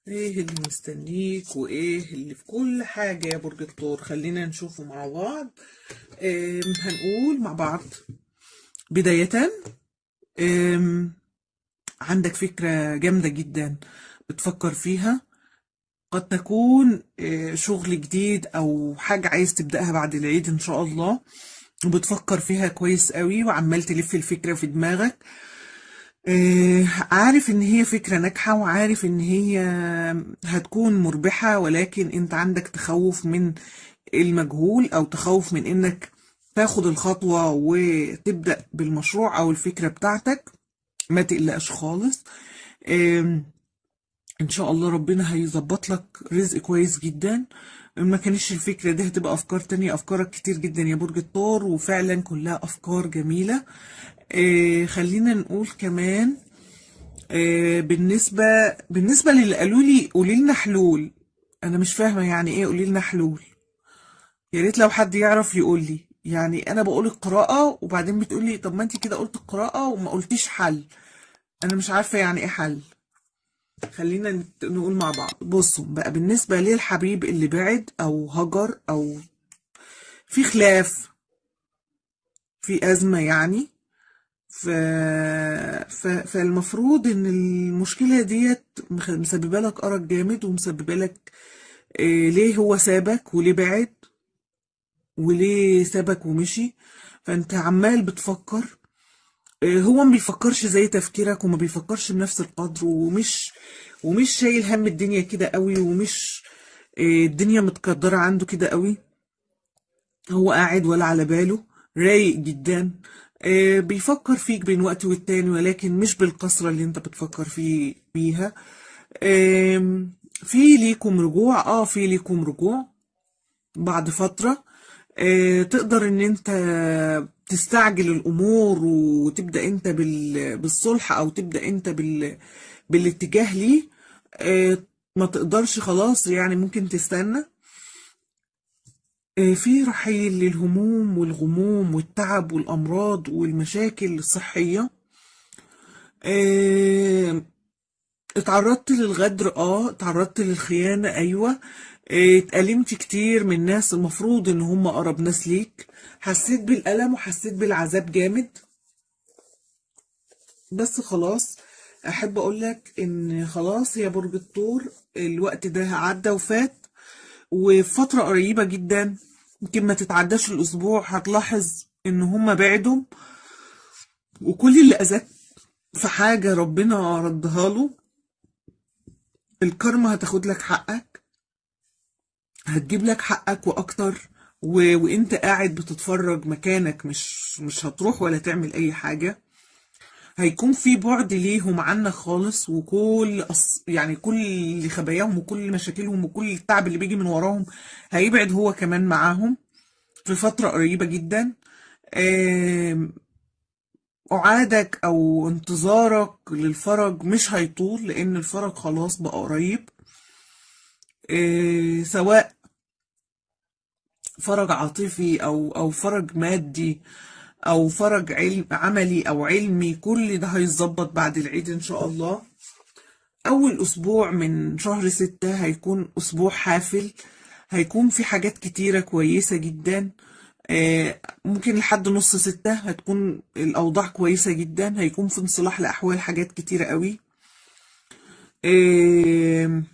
ايه اللي مستنيك وايه اللي في كل حاجة يا برج الثور خلينا نشوفه مع بعض آم، هنقول مع بعض بداية آم، عندك فكرة جامدة جدا بتفكر فيها قد تكون آه، شغل جديد او حاجة عايز تبدأها بعد العيد ان شاء الله وبتفكر فيها كويس قوي وعمال تلف الفكرة في دماغك آه، عارف ان هي فكرة ناجحة وعارف ان هي هتكون مربحة ولكن انت عندك تخوف من المجهول او تخوف من انك تاخد الخطوة وتبدأ بالمشروع او الفكرة بتاعتك ما تقلقش خالص آم، ان شاء الله ربنا هيظبط لك رزق كويس جدا ما كانش الفكرة دي هتبقى افكار تانية افكارك كتير جدا يا برج الثور وفعلا كلها افكار جميلة آه، خلينا نقول كمان آه، بالنسبة بالنسبة للي قالوا لي قولي لنا حلول انا مش فاهمة يعني ايه قولي لنا حلول يا ريت لو حد يعرف يقول لي يعني انا بقول القراءة وبعدين بتقول لي طب ما انت كده قلت القراءة وما قلتيش حل انا مش عارفة يعني ايه حل خلينا نت- نقول مع بعض بصوا بقى بالنسبة للحبيب اللي بعد او هجر او في خلاف في أزمة يعني ف... ف... فالمفروض ان المشكلة ديت مخ- مسببة لك أرق جامد ومسببة لك إيه ليه هو سابك وليه بعد وليه سابك ومشي فانت عمال بتفكر إيه هو ما بيفكرش زي تفكيرك وما بيفكرش بنفس القدر ومش ومش شايل هم الدنيا كده قوي ومش إيه الدنيا متقدرة عنده كده قوي هو قاعد ولا على باله رايق جدا آه، بيفكر فيك بين وقت والتاني ولكن مش بالكثرة اللي انت بتفكر فيه بيها آم، في ليكم رجوع اه في ليكم رجوع بعد فترة آه، تقدر ان انت تستعجل الامور وتبدأ انت بال- بالصلح او تبدأ انت بال بالاتجاه ليه آه، ما تقدرش خلاص يعني ممكن تستنى آه، في رحيل للهموم والغموم والتعب والأمراض والمشاكل الصحية آه، اتعرضت للغدر اه اتعرضت للخيانة ايوه آه، اتألمت كتير من ناس المفروض ان هم اقرب ناس ليك حسيت بالألم وحسيت بالعذاب جامد بس خلاص احب اقولك ان خلاص يا برج الثور الوقت ده عدى وفات وفي فترة قريبة جدا يمكن ما تتعداش الأسبوع هتلاحظ إن هما بعدوا وكل اللي أذاك في حاجة ربنا ردها له الكارما هتاخد لك حقك هتجيب لك حقك وأكتر و... وإنت قاعد بتتفرج مكانك مش مش هتروح ولا تعمل أي حاجة هيكون في بعد ليهم عنك خالص وكل أص... يعني كل خباياهم وكل مشاكلهم وكل التعب اللي بيجي من وراهم هيبعد هو كمان معاهم في فترة قريبة جدا آم، أعادك أو انتظارك للفرج مش هيطول لأن الفرج خلاص بقى قريب آه، سواء فرج عاطفي أو أو فرج مادي أو فرج علم عملي أو علمي كل ده هيتظبط بعد العيد إن شاء الله أول أسبوع من شهر ستة هيكون أسبوع حافل هيكون في حاجات كتيرة كويسة جدا آه، ممكن لحد نص ستة هتكون الأوضاع كويسة جدا هيكون في انصلاح لأحوال حاجات كتيرة قوي آه،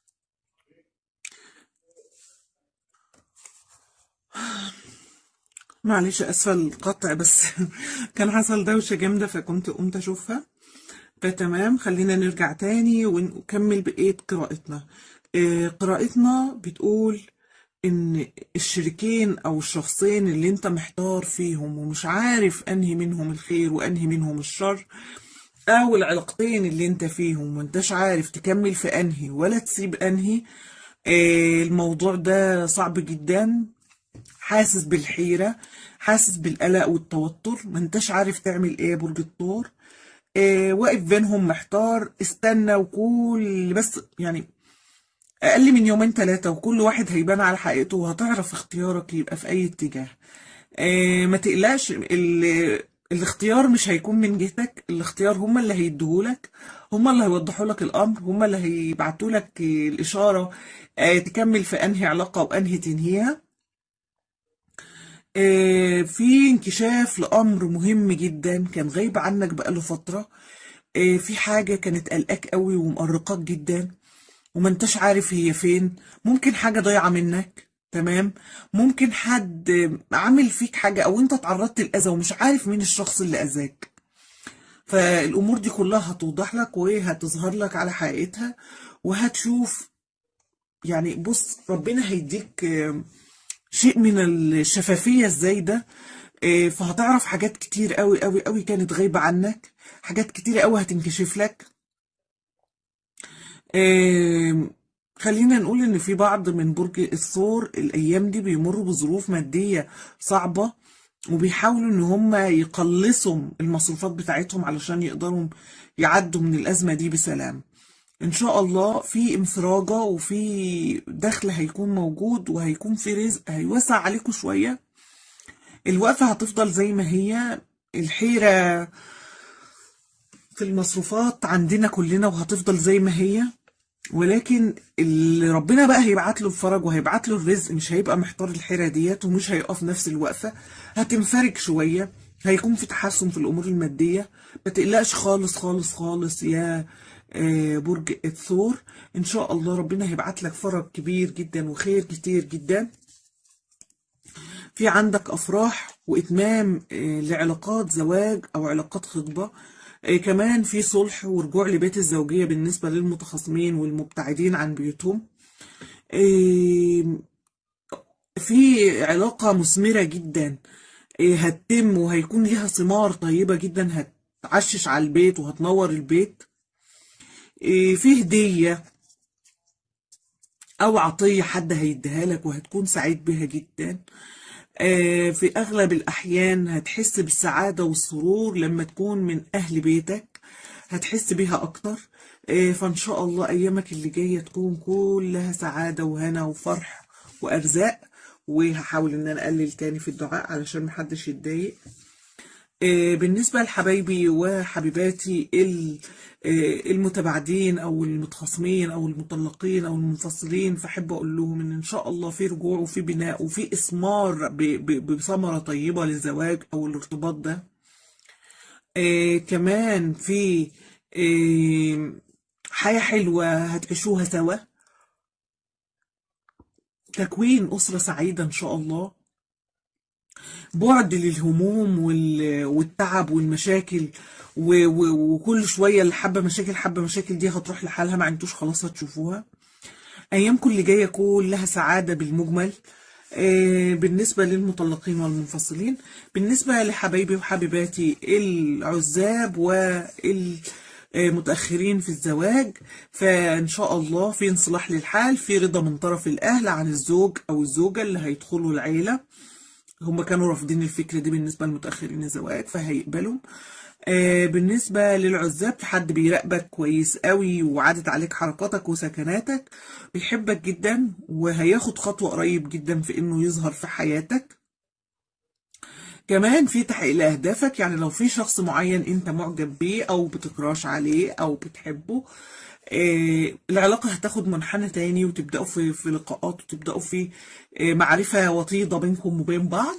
معلش أسفة القطع بس كان حصل دوشة جامدة فكنت قمت أشوفها فتمام خلينا نرجع تاني ونكمل بقية قراءتنا آه، قراءتنا بتقول إن الشريكين أو الشخصين اللي أنت محتار فيهم ومش عارف أنهي منهم الخير وأنهي منهم الشر أو العلاقتين اللي أنت فيهم وأنتش عارف تكمل في أنهي ولا تسيب أنهي آه، الموضوع ده صعب جدا حاسس بالحيرة حاسس بالقلق والتوتر ما انتش عارف تعمل ايه يا برج الثور آه واقف بينهم محتار استنى وكل بس يعني اقل من يومين ثلاثة وكل واحد هيبان على حقيقته وهتعرف اختيارك يبقى في اي اتجاه آه ما تقلقش ال... الاختيار مش هيكون من جهتك الاختيار هما اللي هيديهولك هما اللي هيوضحوا لك الامر هما اللي هيبعتوا لك الاشاره آه، تكمل في انهي علاقه وانهي تنهيها آه، في انكشاف لامر مهم جدا كان غايب عنك بقاله فتره آه، في حاجه كانت قلقاك قوي ومقرقاك جدا وما انتش عارف هي فين ممكن حاجه ضايعه منك تمام ممكن حد عامل فيك حاجه او انت تعرضت لاذى ومش عارف مين الشخص اللي اذاك فالامور دي كلها هتوضح لك وهتظهر لك على حقيقتها وهتشوف يعني بص ربنا هيديك آه، شيء من الشفافية الزايدة آه، فهتعرف حاجات كتير قوي قوي قوي كانت غايبة عنك حاجات كتير قوي هتنكشف لك آم، خلينا نقول ان في بعض من برج الثور الايام دي بيمروا بظروف مادية صعبة وبيحاولوا ان هم يقلصوا المصروفات بتاعتهم علشان يقدروا يعدوا من الازمة دي بسلام ان شاء الله في انفراجة وفي دخل هيكون موجود وهيكون في رزق هيوسع عليكم شوية الوقفة هتفضل زي ما هي الحيرة في المصروفات عندنا كلنا وهتفضل زي ما هي ولكن اللي ربنا بقى هيبعت له الفرج وهيبعت له الرزق مش هيبقى محتار الحيرة ديت ومش هيقف نفس الوقفة هتنفرج شوية هيكون في تحسن في الأمور المادية ما تقلقش خالص خالص خالص يا آه، برج الثور إن شاء الله ربنا هيبعت لك فرج كبير جدا وخير كتير جدا في عندك أفراح وإتمام آه، لعلاقات زواج أو علاقات خطبة آه، كمان في صلح ورجوع لبيت الزوجية بالنسبة للمتخاصمين والمبتعدين عن بيوتهم آه، في علاقة مثمرة جدا آه، هتتم وهيكون ليها ثمار طيبة جدا هتعشش على البيت وهتنور البيت آه، في هدية أو عطية حد هيديها لك وهتكون سعيد بها جدا آه، في أغلب الأحيان هتحس بالسعادة والسرور لما تكون من أهل بيتك هتحس بيها أكتر آه، فإن شاء الله أيامك اللي جاية تكون كلها سعادة وهنا وفرح وأرزاق وهحاول إن أنا أقلل تاني في الدعاء علشان محدش يتضايق آه، بالنسبة لحبايبي وحبيباتي ال- آه، المتباعدين أو المتخاصمين أو المطلقين أو المنفصلين فأحب أقول لهم إن إن شاء الله في رجوع وفي بناء وفي إثمار ب- ب- بثمرة طيبة للزواج أو الارتباط ده آه، كمان في آه، حياة حلوة هتعيشوها سوا تكوين أسرة سعيدة إن شاء الله بعد للهموم وال- والتعب والمشاكل و- و- وكل شوية اللي حابة مشاكل حابة مشاكل دي هتروح لحالها ما انتوش خلاص هتشوفوها أيامكم اللي جاية كلها سعادة بالمجمل آه، بالنسبة للمطلقين والمنفصلين بالنسبة لحبايبي وحبيباتي العزاب والمتأخرين في الزواج فإن شاء الله في انصلاح للحال في رضا من طرف الأهل عن الزوج أو الزوجة اللي هيدخلوا العيلة هم كانوا رافضين الفكرة دي بالنسبة للمتأخرين الزواج فهيقبلوا آه بالنسبة للعزاب في حد بيراقبك كويس قوي وعادت عليك حركاتك وسكناتك بيحبك جدا وهياخد خطوة قريب جدا في انه يظهر في حياتك كمان في تحقيق لأهدافك يعني لو في شخص معين انت معجب بيه او بتكراش عليه او بتحبه آه العلاقة هتاخد منحنى تاني وتبدأوا في في لقاءات وتبدأوا في آه معرفة وطيدة بينكم وبين بعض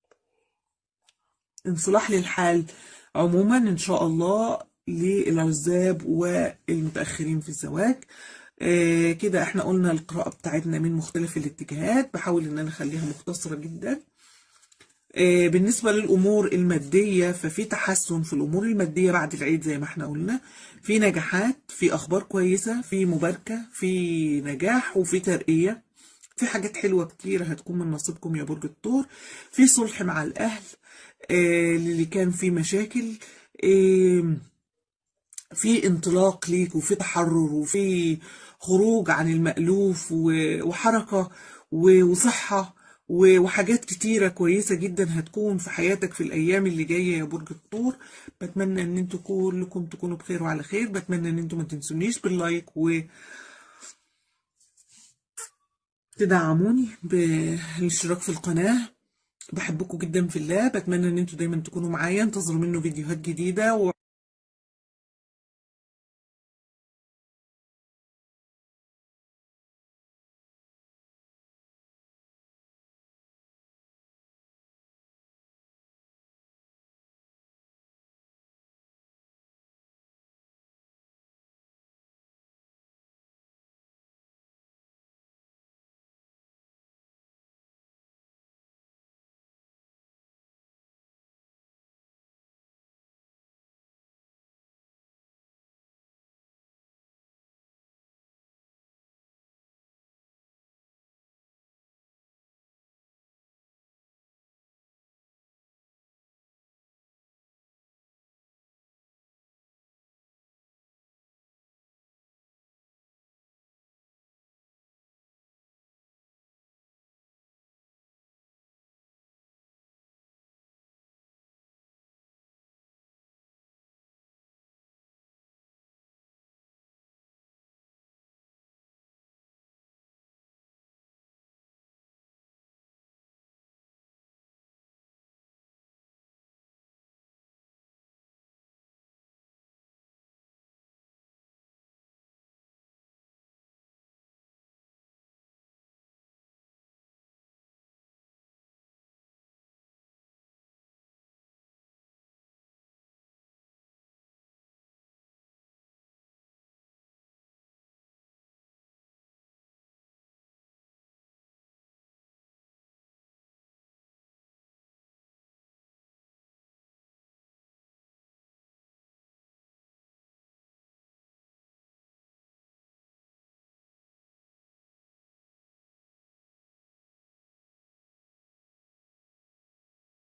انصلاح للحال عموما ان شاء الله للعزاب والمتأخرين في الزواج آه كده احنا قلنا القراءة بتاعتنا من مختلف الاتجاهات بحاول ان انا اخليها مختصرة جدا آه بالنسبة للأمور المادية ففي تحسن في الأمور المادية بعد العيد زي ما احنا قلنا في نجاحات في أخبار كويسة في مباركة في نجاح وفي ترقية في حاجات حلوة كتير هتكون من نصيبكم يا برج الثور في صلح مع الأهل آه اللي كان فيه مشاكل آه في انطلاق ليك وفي تحرر وفي خروج عن المألوف و- وحركة و- وصحة و- وحاجات كتيرة كويسة جدا هتكون في حياتك في الأيام اللي جاية يا برج الثور بتمنى إن انتوا كلكم تكونوا بخير وعلى خير بتمنى إن انتوا ما تنسونيش باللايك وتدعموني بالاشتراك في القناة بحبكم جدا في الله بتمنى إن انتوا دايما تكونوا معايا انتظروا منه فيديوهات جديدة